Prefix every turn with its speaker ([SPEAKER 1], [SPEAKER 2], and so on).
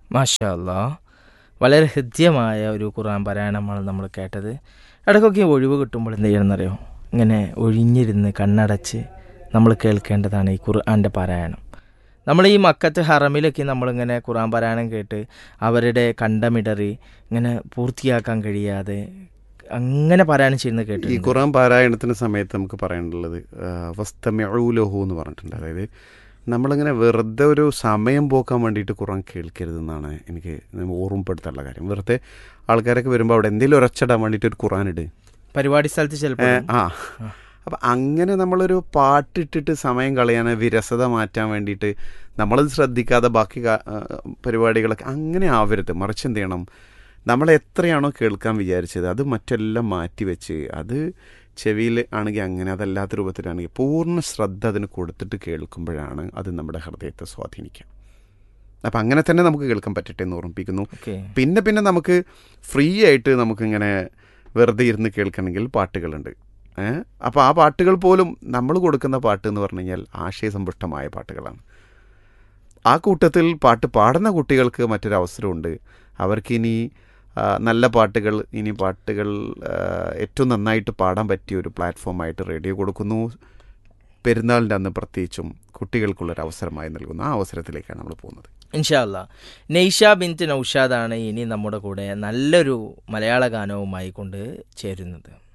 [SPEAKER 1] മാഷാ അല്ലാ വളരെ ഹൃദ്യമായ ഒരു ഖുർആൻ പാരായണമാണ് നമ്മൾ കേട്ടത് ഇടയ്ക്കൊക്കെ ഒഴിവ് കിട്ടുമ്പോൾ എന്ത് ചെയ്യണമെന്നറിയോ ഇങ്ങനെ ഒഴിഞ്ഞിരുന്ന് കണ്ണടച്ച് നമ്മൾ കേൾക്കേണ്ടതാണ് ഈ ഖുർആൻ്റെ പാരായണം നമ്മൾ ഈ മക്കത്ത് ഹറമിലൊക്കെ നമ്മളിങ്ങനെ ഖുർആൻ പാരായണം കേട്ട് അവരുടെ കണ്ടമിടറി ഇങ്ങനെ പൂർത്തിയാക്കാൻ കഴിയാതെ അങ്ങനെ പാരായണം ചെയ്യുന്നത്
[SPEAKER 2] ഈ
[SPEAKER 1] കേട്ടിട്ടുണ്ട്
[SPEAKER 2] ഖുറാൻ പാരായണത്തിന് സമയത്ത് നമുക്ക് പറയാനുള്ളത് വസ്തമെഊലഹു എന്ന് പറഞ്ഞിട്ടുണ്ട് അതായത് നമ്മളിങ്ങനെ വെറുതെ ഒരു സമയം പോക്കാൻ വേണ്ടിയിട്ട് ഖുറാൻ കേൾക്കരുതെന്നാണ് എനിക്ക് ഓർമ്മപ്പെടുത്താനുള്ള കാര്യം വെറുതെ ആൾക്കാരൊക്കെ വരുമ്പോൾ അവിടെ എന്തെങ്കിലും ഒരച്ചിടാൻ വേണ്ടിയിട്ട് ഒരു ഖുറാൻ ഇട്
[SPEAKER 1] പരിപാടി സ്ഥലത്ത്
[SPEAKER 2] ഏ,
[SPEAKER 1] ചിലപ്പോൾ
[SPEAKER 2] ആ അപ്പം അങ്ങനെ നമ്മളൊരു പാട്ടിട്ടിട്ട് സമയം കളയാൻ വിരസത മാറ്റാൻ വേണ്ടിയിട്ട് നമ്മളത് ശ്രദ്ധിക്കാതെ ബാക്കി കാ- ആ, പരിപാടികളൊക്കെ അങ്ങനെ ആവരുത് മറിച്ച് എന്ത് ചെയ്യണം നമ്മൾ എത്രയാണോ കേൾക്കാൻ വിചാരിച്ചത് അത് മറ്റെല്ലാം മാറ്റി വെച്ച് അത് ചെവിയിൽ ആണെങ്കിൽ അങ്ങനെ അതല്ലാത്ത രൂപത്തിലാണെങ്കിൽ പൂർണ്ണ ശ്രദ്ധ അതിന് കൊടുത്തിട്ട് കേൾക്കുമ്പോഴാണ് അത് നമ്മുടെ ഹൃദയത്തെ സ്വാധീനിക്കുക അപ്പം അങ്ങനെ തന്നെ നമുക്ക് കേൾക്കാൻ പറ്റട്ടെ എന്ന് ഓർമ്മിപ്പിക്കുന്നു
[SPEAKER 1] ഓക്കെ
[SPEAKER 2] പിന്നെ പിന്നെ നമുക്ക് ഫ്രീ ആയിട്ട് നമുക്കിങ്ങനെ വെറുതെ ഇരുന്ന് കേൾക്കണമെങ്കിൽ പാട്ടുകളുണ്ട് ഏഹ് അപ്പോൾ ആ പാട്ടുകൾ പോലും നമ്മൾ കൊടുക്കുന്ന പാട്ട് എന്ന് പറഞ്ഞു കഴിഞ്ഞാൽ ആശയസമ്പുഷ്ടമായ പാട്ടുകളാണ് ആ കൂട്ടത്തിൽ പാട്ട് പാടുന്ന കുട്ടികൾക്ക് മറ്റൊരു അവസരമുണ്ട് അവർക്കിനി ആ, നല്ല പാട്ടുകൾ ഇനി പാട്ടുകൾ ആ, ഏറ്റവും നന്നായിട്ട് പാടാൻ പറ്റിയ ഒരു പ്ലാറ്റ്ഫോമായിട്ട് റേഡിയോ കൊടുക്കുന്നു പെരുന്നാളിൻ്റെ അന്ന് പ്രത്യേകിച്ചും കുട്ടികൾക്കുള്ളൊരു അവസരമായി നൽകുന്നു ആ അവസരത്തിലേക്കാണ് നമ്മൾ പോകുന്നത്
[SPEAKER 1] ഇൻഷാല്ല നെയ്ഷ ബിൻത്ത് നൌഷാദാണ് ഇനി നമ്മുടെ കൂടെ നല്ലൊരു മലയാള ഗാനവുമായി കൊണ്ട് ചേരുന്നത്